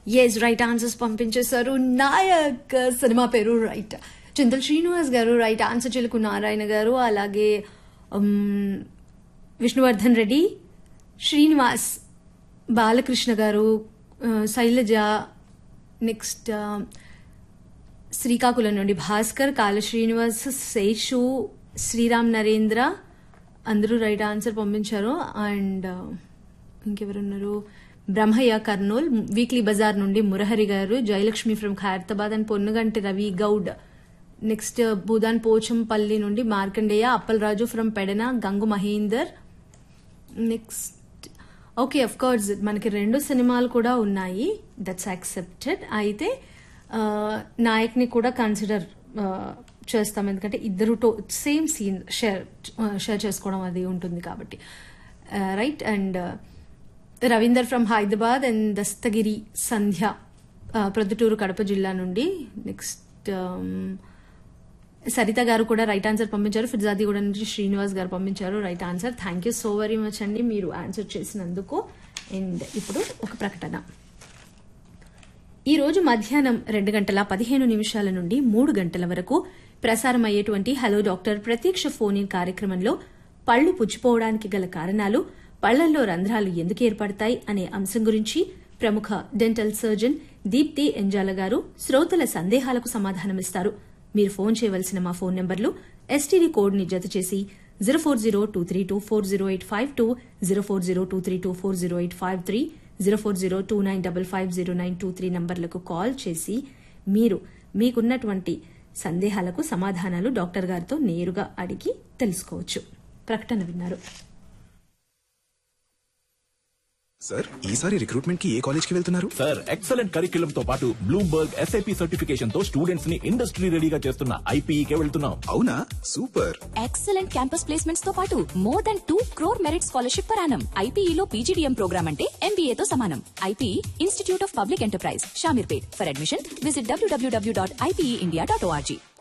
yes right answers పంపించేశారు Nayak cinema పేరు right Chintal Srinivas గారు రైట్ ఆన్సర్ చిలుకు నారాయణ గారు అలాగే ఉమ్, విష్ణువర్ధన్ రెడ్డి శ్రీనివాస్ బాలకృష్ణ గారు ఆ, శైలజ నెక్స్ట్ ఆ, శ్రీకాకుళం నుండి భాస్కర్ కాళ శ్రీనివాస్ శేషు శ్రీరామ్ నరేంద్ర అందరూ రైట్ ఆన్సర్ పంపించారు అండ్ ఇంకెవరున్నారు బ్రహ్మయ్య కర్నూల్ వీక్లీ బజార్ నుండి మురహరి గారు Jayalakshmi from Khairatabad and Ponnuganti Ravi Goud next Bhoodan Pochampally నుండి Markandeya Appalaraju from Pedana Gangu Mahender next okay of course మనకి రెండు సినిమాలు కూడా ఉన్నాయి దట్స్ యాక్సెప్టెడ్ అయితే ఆ, నాయక్ని కూడా కన్సిడర్ చేస్తాం ఎందుకంటే ఇద్దరు to same scene share share చేసుకోవడం అది ఉంటుంది కాబట్టి right and Ravinder from Hyderabad and Dastagiri Sandhya ఆ, ప్రొద్దుటూరు కడప జిల్లా నుండి నెక్స్ట్ సరిత గారు కూడా రైట్ ఆన్సర్ పంపించారు ఫిర్జాదిగూడ నుంచి శ్రీనివాస్ గారు పంపించారు right answer thank you so very much అండి మీరు ఆన్సర్ చేసినందుకు అండ్ ఇప్పుడు ఒక ప్రకటన ఈ రోజు మధ్యాహ్నం రెండు గంటల పదిహేను నిమిషాల నుండి మూడు గంటల వరకు ప్రసారం అయ్యేటువంటి హలో డాక్టర్ ప్రత్యక్ష ఫోన్ ఇన్ కార్యక్రమంలో పళ్లు పుచ్చిపోవడానికి గల కారణాలు పళ్లల్లో రంధ్రాలు ఎందుకు ఏర్పడతాయి అనే అంశం గురించి ప్రముఖ డెంటల్ సర్జన్ దీప్తి ఎంజాల గారు శ్రోతల సందేహాలకు సమాధానమిస్తారు మీరు ఫోన్ చేయవలసిన మా ఫోన్ నంబర్లు ఎస్టీడీ కోడ్ ని జత చేసి zero four zero two three two four zero eight five two zero four zero two three two four zero eight five three zero four zero two nine double five zero nine two three నంబర్లకు call చేసి మీరు మీకున్నటువంటి సందేహాలకు సమాధానాలు doctor గారితో నేరుగా అడిగి తెలుసుకోవచ్చు ప్రకటన విన్నారు సార్ ఈసారి రిక్రూట్మెంట్ కి ఏ కాలేజ్ కి వెళ్తున్నారు సార్ ఎక్సలెంట్ కరిక్యులం తో పాటు బ్లూంబర్గ్ ఎస్ఐపి సర్టిఫికేషన్ తో స్టూడెంట్స్ ని ఇండస్ట్రీ రెడీగా చేస్తున్న ఐపీఈకే వెళ్తున్నాం అవునా సూపర్ ఎక్సలెంట్ క్యాంపస్ ప్లేస్మెంట్స్ తో పాటు more than two crore merit scholarship పరానం ఐపీఈలో పీజీడీఎం ప్రోగ్రామ్ అంటే ఎంబీఏ తో సమానం IPE institute of public enterprise Shamirpet for admission visit W W W dot IPE India dot ORG